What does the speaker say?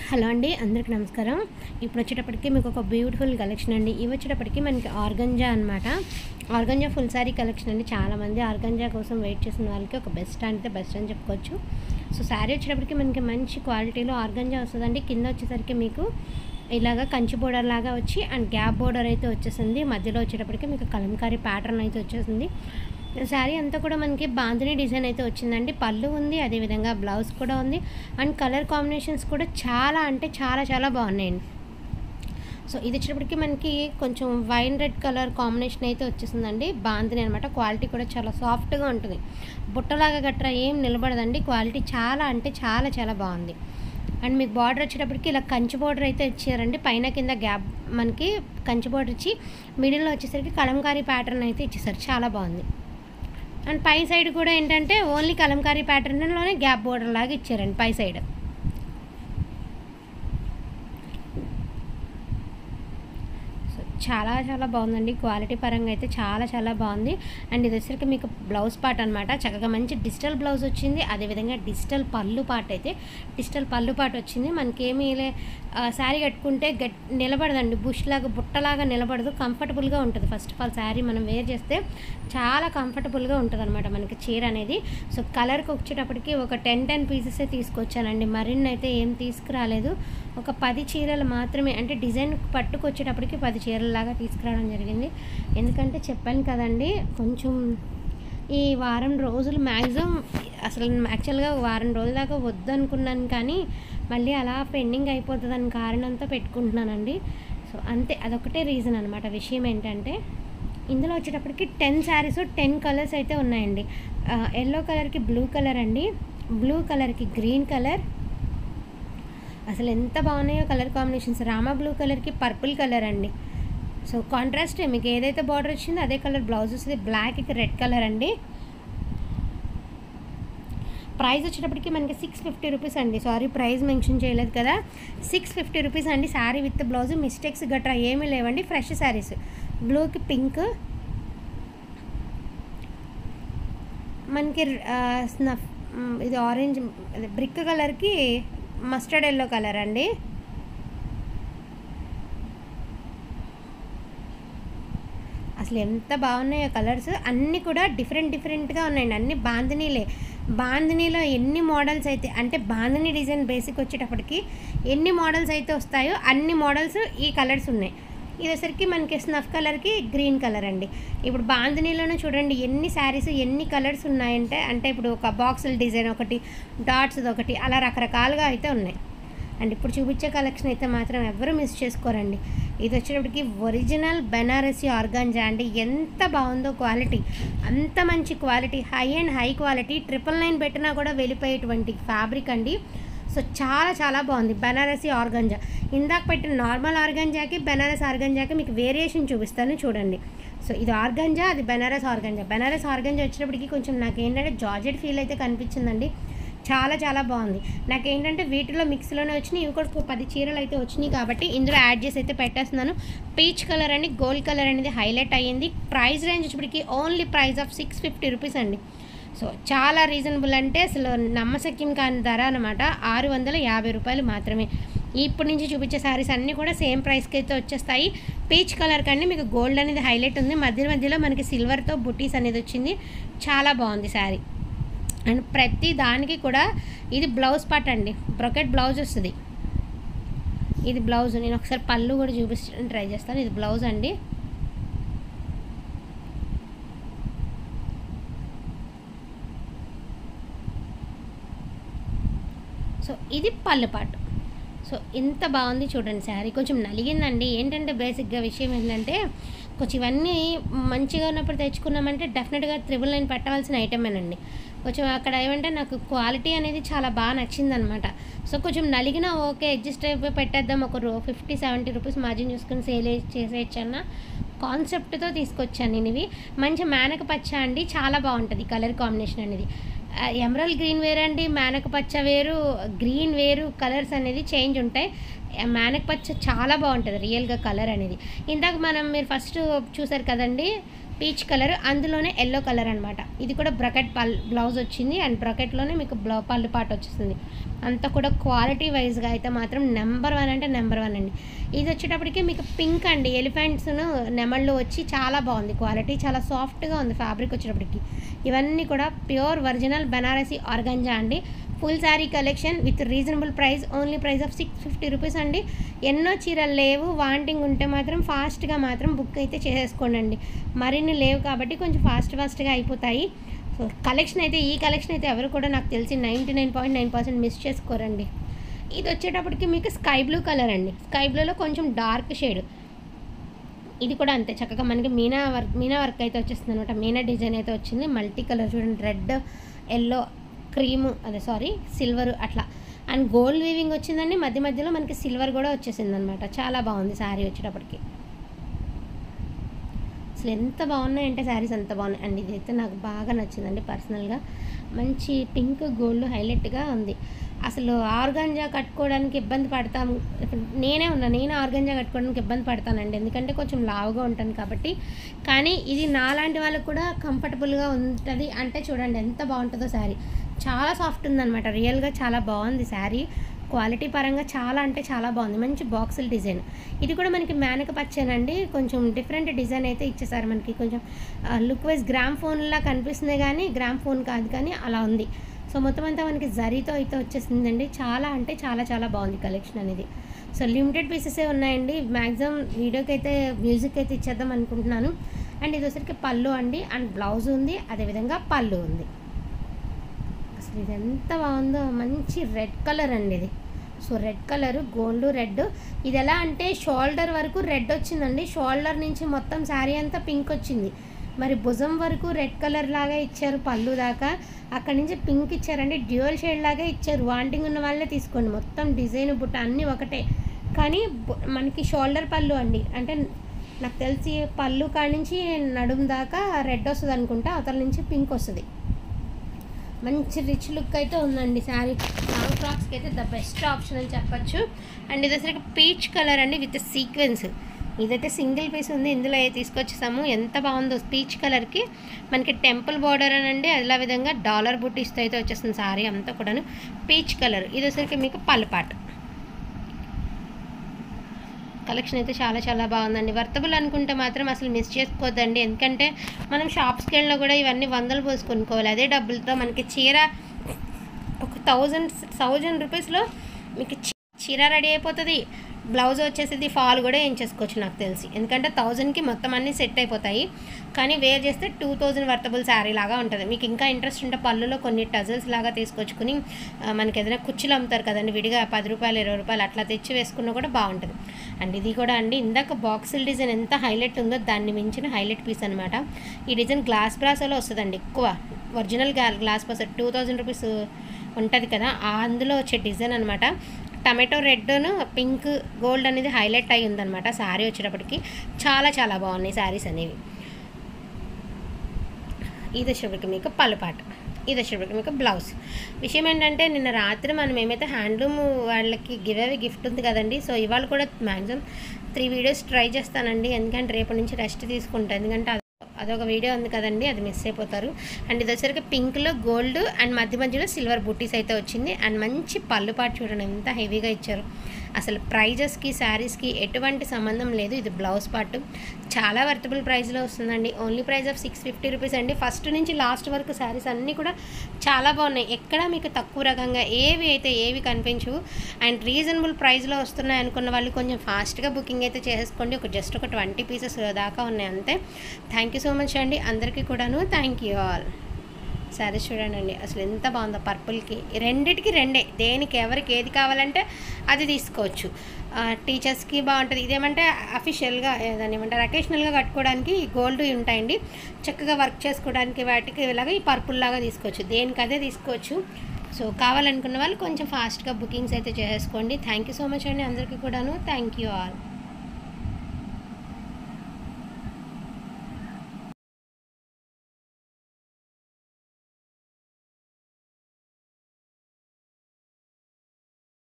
hello అండి అందరికి నమస్కారం ఇప్పుడు వచ్చేటప్పటికి మీకు ఒక బ్యూటిఫుల్ కలెక్షన్ అండి ఇవి వచ్చేటప్పటికి మనకి ఆర్గంజా అనమాట ఆర్గంజా ఫుల్ సారీ కలెక్షన్ అండి చాలామంది ఆర్గంజా కోసం వెయిట్ చేసిన వాళ్ళకి ఒక బెస్ట్ అంటే బెస్ట్ అని చెప్పుకోవచ్చు సో శారీ వచ్చేటప్పటికి మనకి మంచి క్వాలిటీలో ఆర్గంజా వస్తుందండి కింద వచ్చేసరికి మీకు ఇలాగ కంచి బోర్డర్ లాగా వచ్చి అండ్ గ్యాప్ బోర్డర్ అయితే వచ్చేసింది మధ్యలో వచ్చేటప్పటికి మీకు కలంకారీ ప్యాటర్న్ అయితే వచ్చేసింది శారీ అంతా కూడా మనకి బాందిని డిజైన్ అయితే వచ్చిందండి పళ్ళు ఉంది అదేవిధంగా బ్లౌజ్ కూడా ఉంది అండ్ కలర్ కాంబినేషన్స్ కూడా చాలా అంటే చాలా చాలా బాగున్నాయండి సో ఇది వచ్చేటప్పటికి మనకి కొంచెం వైన్ రెడ్ కలర్ కాంబినేషన్ అయితే వచ్చేసిందండి బాందిని అనమాట క్వాలిటీ కూడా చాలా సాఫ్ట్గా ఉంటుంది బుట్టలాగా గట్రా ఏం నిలబడదండి క్వాలిటీ చాలా అంటే చాలా చాలా బాగుంది అండ్ మీకు బార్డర్ వచ్చేటప్పటికి ఇలా కంచి బార్డర్ అయితే ఇచ్చారండి పైన కింద గ్యాప్ మనకి కంచి బార్డర్ ఇచ్చి మిడిల్లో వచ్చేసరికి కలంకారీ ప్యాటర్న్ అయితే ఇచ్చేసారు చాలా బాగుంది అండ్ పై సైడ్ కూడా ఏంటంటే ఓన్లీ కలంకారీ ప్యాటర్న్లోనే గ్యాప్ బోర్డర్ లాగా ఇచ్చారండి పై సైడ్ సో చాలా చాలా బాగుందండి క్వాలిటీ పరంగా అయితే చాలా చాలా బాగుంది అండ్ ఇది వచ్చరికి మీకు బ్లౌజ్ పార్ట్ అనమాట చక్కగా మంచి డిజిటల్ బ్లౌజ్ వచ్చింది అదేవిధంగా డిజిటల్ పళ్ళు పార్ట్ అయితే డిజిటల్ పళ్ళు పార్ట్ వచ్చింది మనకేమీ శారీ కట్టుకుంటే గట్ నిలబడదండి బుష్ లాగా బుట్టలాగా నిలబడదు కంఫర్టబుల్గా ఉంటుంది ఫస్ట్ ఆఫ్ ఆల్ శారీ మనం వేర్ చేస్తే చాలా కంఫర్టబుల్గా ఉంటుంది అనమాట మనకి చీర అనేది సో కలర్కి వచ్చేటప్పటికి ఒక టెన్ టెన్ పీసెస్ తీసుకొచ్చానండి మరిన్ని అయితే ఏం తీసుకురాలేదు ఒక పది చీరలు మాత్రమే అంటే డిజైన్ పట్టుకొచ్చేటప్పటికి పది చీరలలాగా తీసుకురావడం జరిగింది ఎందుకంటే చెప్పాను కదండి కొంచెం ఈ వారం రోజులు మ్యాక్సిమం అసలు యాక్చువల్గా వారం రోజుల దాకా వద్దనుకున్నాను కానీ మళ్ళీ అలా పెండింగ్ అయిపోతుందని కారణంతో పెట్టుకుంటున్నానండి సో అంతే అదొకటే రీజన్ అనమాట విషయం ఏంటంటే ఇందులో వచ్చేటప్పటికి టెన్ శారీస్ టెన్ కలర్స్ అయితే ఉన్నాయండి ఎల్లో కలర్కి బ్లూ కలర్ అండి బ్లూ కలర్కి గ్రీన్ కలర్ అసలు ఎంత బాగున్నాయో కలర్ కాంబినేషన్స్ రామా బ్లూ కలర్కి పర్పుల్ కలర్ అండి సో కాంట్రాస్ట్ మీకు ఏదైతే బార్డర్ వచ్చిందో అదే కలర్ బ్లౌజ్ వస్తుంది బ్లాక్కి రెడ్ కలర్ అండి ప్రైస్ వచ్చేటప్పటికి మనకి సిక్స్ ఫిఫ్టీ రూపీస్ అండి సారీ ప్రైస్ మెన్షన్ చేయలేదు కదా సిక్స్ ఫిఫ్టీ రూపీస్ అండి శారీ విత్ బ్లౌజ్ మిస్టేక్స్ గట్రా ఏమీ లేవండి ఫ్రెష్ శారీస్ బ్లూకి పింక్ మనకి స్నఫ్ ఇది ఆరెంజ్ బ్రిక్ కలర్కి మస్టర్డ్ ఎల్లో కలర్ అండి అసలు ఎంత బాగున్నాయో కలర్స్ అన్నీ కూడా డిఫరెంట్ డిఫరెంట్గా ఉన్నాయండి అన్ని బాందినీలే బాందినీలో ఎన్ని మోడల్స్ అయితే అంటే బాందినీ డిజైన్ బేసిక్ వచ్చేటప్పటికి ఎన్ని మోడల్స్ అయితే వస్తాయో అన్ని మోడల్స్ ఈ కలర్స్ ఉన్నాయి ఇదేసరికి మనకి స్నఫ్ కలర్కి గ్రీన్ కలర్ అండి ఇప్పుడు బాందినీలోనే చూడండి ఎన్ని శారీస్ ఎన్ని కలర్స్ ఉన్నాయంటే అంటే ఇప్పుడు ఒక బాక్సుల డిజైన్ ఒకటి డాట్స్ ఒకటి అలా రకరకాలుగా అయితే ఉన్నాయి అండ్ ఇప్పుడు చూపించే కలెక్షన్ అయితే మాత్రం ఎవరు మిస్ చేసుకోరండి ఇది వచ్చేటప్పటికి ఒరిజినల్ బెనారసీ ఆర్గాంజా అండి ఎంత బాగుందో క్వాలిటీ అంత మంచి quality high and high quality triple nine పెట్టినా కూడా వెళ్ళిపోయేటువంటి ఫ్యాబ్రిక్ అండి సో చాలా చాలా బాగుంది బెనారసీ ఆర్గంజా ఇందాక పెట్టిన నార్మల్ ఆర్గంజాకి బెనారస్ ఆర్గంజాకి మీకు వేరియేషన్ చూపిస్తాను చూడండి సో ఇది ఆర్గంజా అది బెనారస్ ఆర్గంజా బెనారస్ ఆర్గంజా వచ్చేటప్పటికి కొంచెం నాకు ఏంటంటే జార్జెట్ ఫీల్ అయితే కనిపించిందండి చాలా చాలా బాగుంది నాకు ఏంటంటే వీటిలో మిక్స్లోనే వచ్చినాయి ఇవి కూడా పది చీరలు అయితే వచ్చినాయి కాబట్టి ఇందులో యాడ్ చేసి అయితే పెట్టేస్తున్నాను పీచ్ కలర్ అండి గోల్డ్ కలర్ అనేది హైలైట్ అయ్యింది ప్రైస్ రేంజ్ వచ్చేప్పటికి only price of six fifty rupees అండి సో చాలా రీజనబుల్ అంటే అసలు నమ్మశక్యం కాని ధర అనమాట ఆరు వందల యాభై రూపాయలు మాత్రమే ఇప్పటి నుంచి చూపించే శారీస్ అన్నీ కూడా సేమ్ ప్రైస్కి అయితే వచ్చేస్తాయి పీచ్ కలర్ కంటే మీకు గోల్డ్ అనేది హైలైట్ ఉంది మధ్య మధ్యలో మనకి సిల్వర్తో బుటీస్ అనేది వచ్చింది చాలా బాగుంది శారీ అండ్ ప్రతి దానికి కూడా ఇది బ్లౌజ్ పార్ట్ అండి బ్రొకెట్ బ్లౌజ్ వస్తుంది ఇది బ్లౌజ్ నేను ఒకసారి పళ్ళు కూడా చూపించడానికి ట్రై చేస్తాను ఇది బ్లౌజ్ అండి సో ఇది పళ్ళు పాటు సో ఎంత బాగుంది చూడండి శారీ కొంచెం నలిగిందండి ఏంటంటే బేసిక్గా విషయం ఏంటంటే కొంచెం ఇవన్నీ మంచిగా ఉన్నప్పుడు తెచ్చుకున్నామంటే డెఫినెట్గా త్రిబుల్ నైన్ పెట్టవలసిన ఐటమేనండి కొంచెం అక్కడ ఏమంటే నాకు క్వాలిటీ అనేది చాలా బాగా నచ్చిందనమాట సో కొంచెం నలిగినా ఓకే అడ్జస్ట్ అయిపోయి పెట్టేద్దాం ఒక row fifty seventy rupees margin చూసుకుని సేల్ చేసేయచ్చు అన్న కాన్సెప్ట్తో తీసుకొచ్చాను నేను ఇవి మంచి మేనక పచ్చ అండి చాలా బాగుంటుంది కలర్ కాంబినేషన్ అనేది ఎమరల్ గ్రీన్ వేరు అండి మేనక పచ్చ వేరు గ్రీన్ వేరు కలర్స్ అనేది చేంజ్ ఉంటాయి మేనక పచ్చ చాలా బాగుంటుంది రియల్గా కలర్ అనేది ఇందాక మనం మీరు ఫస్ట్ చూసారు కదండి పీచ్ కలర్ అందులోనే ఎల్లో కలర్ అనమాట ఇది కూడా బ్రకెట్ పల్ బ్లౌజ్ వచ్చింది అండ్ బ్రకెట్లోనే మీకు బ్లౌ పళ్ళు పాట వచ్చేస్తుంది అంతా కూడా క్వాలిటీ వైజ్గా అయితే మాత్రం నెంబర్ వన్ అంటే నెంబర్ వన్ అండి ఇది వచ్చేటప్పటికి మీకు పింక్ అండి ఎలిఫెంట్స్ను నెమళ్ళు వచ్చి చాలా బాగుంది క్వాలిటీ చాలా సాఫ్ట్గా ఉంది ఫ్యాబ్రిక్ వచ్చేటప్పటికి ఇవన్నీ కూడా ప్యూర్ ఒరిజినల్ బెనారసీ ఆర్గంజా అండి full sari collection with reasonable price only price of six fifty rupees అండి ఎన్నో చీరలు లేవు వాంటింగ్ ఉంటే మాత్రం ఫాస్ట్గా మాత్రం బుక్ అయితే చేసేసుకోండి అండి మరిన్ని లేవు కాబట్టి కొంచెం ఫాస్ట్ ఫాస్ట్గా అయిపోతాయి సో కలెక్షన్ అయితే ఈ కలెక్షన్ అయితే ఎవరు కూడా నాకు తెలిసి ninety nine point nine percent miss చేసుకోరండి ఇది వచ్చేటప్పటికి మీకు స్కై బ్లూ కలర్ అండి స్కై బ్లూలో కొంచెం డార్క్ షేడ్ ఇది కూడా అంతే చక్కగా మనకి మీనా వర్క్ మీనా వర్క్ అయితే వచ్చేస్తుంది అనమాట మీనా డిజైన్ అయితే వచ్చింది మల్టీ కలర్ చూడండి రెడ్ ఎల్లో క్రీము అదే సారీ సిల్వర్ అట్లా అండ్ గోల్డ్ వీవింగ్ వచ్చిందండి మధ్య మధ్యలో మనకి సిల్వర్ కూడా వచ్చేసింది అనమాట చాలా బాగుంది శారీ వచ్చేటప్పటికి అసలు ఎంత బాగున్నాయంటే శారీస్ అంత బాగున్నాయి అండ్ ఇదైతే నాకు బాగా నచ్చిందండి పర్సనల్గా మంచి పింక్ గోల్డ్ హైలైట్గా ఉంది అసలు ఆర్గాంజా కట్టుకోవడానికి ఇబ్బంది పడతాం ఇప్పుడు నేనే ఉన్నా నేను ఆర్గాంజా కట్టుకోవడానికి ఇబ్బంది పడతానండి ఎందుకంటే కొంచెం లావుగా ఉంటాను కాబట్టి కానీ ఇది నాలాంటి వాళ్ళకు కూడా కంఫర్టబుల్గా ఉంటుంది అంటే చూడండి ఎంత బాగుంటుందో శారీ చాలా సాఫ్ట్ ఉందన్నమాట రియల్గా చాలా బాగుంది శారీ క్వాలిటీ పరంగా చాలా అంటే చాలా బాగుంది మంచి బాక్సుల డిజైన్ ఇది కూడా మనకి మేనక పచ్చేనండి కొంచెం డిఫరెంట్ డిజైన్ అయితే ఇచ్చేసారు మనకి కొంచెం లుక్ వైజ్ గ్రామ్ ఫోన్లా కనిపిస్తుంది కానీ గ్రామ్ ఫోన్ కాదు కానీ అలా ఉంది సో మొత్తం అంతా మనకి జరీతో అయితే వచ్చేసిందండి చాలా అంటే చాలా చాలా బాగుంది కలెక్షన్ అనేది సో లిమిటెడ్ పీసెసే ఉన్నాయండి మ్యాక్సిమం వీడియోకి అయితే మ్యూజిక్ అయితే ఇచ్చేద్దాం అనుకుంటున్నాను అండ్ ఇది వచ్చరికి పళ్ళు అండి అండ్ బ్లౌజ్ ఉంది అదేవిధంగా పళ్ళు ఉంది అసలు ఇది ఎంత బాగుందో మంచి రెడ్ కలర్ అండి ఇది so red colour gold red ఇది ఎలా అంటే షోల్డర్ వరకు రెడ్ వచ్చిందండి షోల్డర్ నుంచి మొత్తం శారీ అంతా పింక్ వచ్చింది మరి భుజం వరకు రెడ్ కలర్ లాగా ఇచ్చారు పళ్ళు దాకా అక్కడి నుంచి పింక్ ఇచ్చారండి డ్యూయల్ షేడ్ లాగా ఇచ్చారు వాంటింగ్ ఉన్న వాళ్ళే తీసుకోండి మొత్తం డిజైన్ బుట్ట అన్నీ ఒకటే కానీ బు- మనకి షోల్డర్ పళ్ళు అండి అంటే నాకు తెలిసి పళ్ళు కాడి నుంచి నడుం దాకా రెడ్ వస్తుంది అనుకుంటా అవతల నుంచి పింక్ వస్తుంది మంచి రిచ్ లుక్ అయితే ఉందండి శారీ లాంగ్ ఫ్రాక్స్కి అయితే ద బెస్ట్ ఆప్షన్ అని చెప్పొచ్చు అండ్ ఇది అసలు పీచ్ కలర్ అండి విత్ సీక్వెన్స్ ఇదైతే సింగిల్ పీస్ ఉంది ఇందులో ఏ తీసుకొచ్చేసాము ఎంత బాగుందో పీచ్ కలర్కి మనకి టెంపుల్ బార్డర్ అనండి అదే విధంగా డాలర్ బుట్టిస్తో అయితే వచ్చేస్తుంది శారీ అంతా కూడాను పీచ్ కలర్ ఇది వచ్చరికి మీకు పల్లపాట కలెక్షన్ అయితే చాలా చాలా బాగుందండి వర్తబుల్ అనుకుంటే మాత్రం అసలు మిస్ చేసుకోవద్దండి ఎందుకంటే మనం షాప్స్కి వెళ్ళినా కూడా ఇవన్నీ వందలు పోసి కొనుక్కోవాలి అదే డబ్బులతో మనకి చీర ఒక థౌజండ్ థౌజండ్ రూపీస్లో మీకు చీ- చీర రెడీ అయిపోతుంది బ్లౌజ్ వచ్చేసి ఫాల్ కూడా ఏం చేసుకోవచ్చు నాకు తెలిసి ఎందుకంటే థౌజండ్కి మొత్తం అన్నీ సెట్ అయిపోతాయి కానీ వేర్ చేస్తే టూ థౌజండ్ వర్తబుల్ శారీ లాగా ఉంటుంది మీకు ఇంకా ఇంట్రెస్ట్ ఉంటే పళ్ళులో కొన్ని టజల్స్ లాగా తీసుకొచ్చుకుని ఆ, మనకి ఏదైనా కుర్చీలు అమ్ముతారు కదండి విడిగా పది రూపాయలు ఇరవై రూపాయలు అట్లా తెచ్చి వేసుకున్నా కూడా బాగుంటుంది అండ్ ఇది కూడా అండి ఇందాక బాక్సుల డిజైన్ ఎంత హైలైట్ ఉందో దాన్ని మించిన హైలైట్ పీస్ అనమాట ఈ డిజైన్ గ్లాస్ బ్రాసోలో వస్తుందండి ఎక్కువ original glass brass two thousand rupees ఉంటుంది కదా ఆ అందులో వచ్చే డిజైన్ అనమాట టమాటో రెడ్ను పింక్ గోల్డ్ అనేది హైలైట్ అయి ఉందన్నమాట శారీ వచ్చేటప్పటికి చాలా చాలా బాగున్నాయి శారీస్ అనేవి ఇది వచ్చేటప్పటికి మీకు పలుపాట ఇది వచ్చేటప్పటికి మీకు బ్లౌజ్ విషయం ఏంటంటే నిన్న రాత్రి మనం ఏమైతే హ్యాండ్లూమ్ వాళ్ళకి గివ్ అవే గిఫ్ట్ ఉంది కదండి సో ఇవాళ కూడా మ్యాక్సిమం త్రీ వీడియోస్ ట్రై చేస్తానండి ఎందుకంటే రేపటి నుంచి రెస్ట్ తీసుకుంటాను ఎందుకంటే అది- అదొక వీడియో ఉంది కదండి అది మిస్ అయిపోతారు అండ్ ఇది వచ్చరికి పింక్లో గోల్డ్ అండ్ మధ్య మధ్యలో సిల్వర్ బూటీస్ అయితే వచ్చింది అండ్ మంచి పళ్ళు పాటు చూడండి ఎంత హెవీగా ఇచ్చారు అసలు ప్రైజెస్కి శారీస్కి ఎటువంటి సంబంధం లేదు ఇది బ్లౌజ్ పార్ట్ చాలా వర్తబుల్ ప్రైస్లో వస్తుందండి only price of six fifty rupees అండి ఫస్ట్ నుంచి లాస్ట్ వరకు శారీస్ అన్నీ కూడా చాలా బాగున్నాయి ఎక్కడ మీకు తక్కువ రకంగా ఏవి అయితే ఏవి కనిపించవు అండ్ రీజనబుల్ ప్రైస్లో వస్తున్నాయి అనుకున్న వాళ్ళు కొంచెం ఫాస్ట్గా బుకింగ్ అయితే చేసుకోండి ఒక జస్ట్ ఒక ట్వంటీ పీసెస్ దాకా ఉన్నాయి అంతే థ్యాంక్ యూ సో మచ్ అండి అందరికీ కూడాను థ్యాంక్ యూ ఆల్ సరే చూడండి అసలు ఎంత బాగుందో పర్పుల్కి రెండిటికి రెండే దేనికి ఎవరికి ఏది కావాలంటే అది తీసుకోవచ్చు ఆ, టీచర్స్కి బాగుంటుంది ఇదేమంటే అఫీషియల్గా దాన్ని ఏమంటారు అకేషనల్గా కట్టుకోవడానికి గోల్డ్ ఉంటాయండి చక్కగా వర్క్ చేసుకోవడానికి వాటికి ఇలాగా ఈ పర్పుల్ లాగా తీసుకోవచ్చు దేనికి అదే తీసుకోవచ్చు సో కావాలనుకున్న వాళ్ళు కొంచెం ఫాస్ట్గా బుకింగ్స్ అయితే చేసుకోండి థ్యాంక్ యూ సో మచ్ అండి అందరికీ కూడాను థ్యాంక్ యూ ఆల్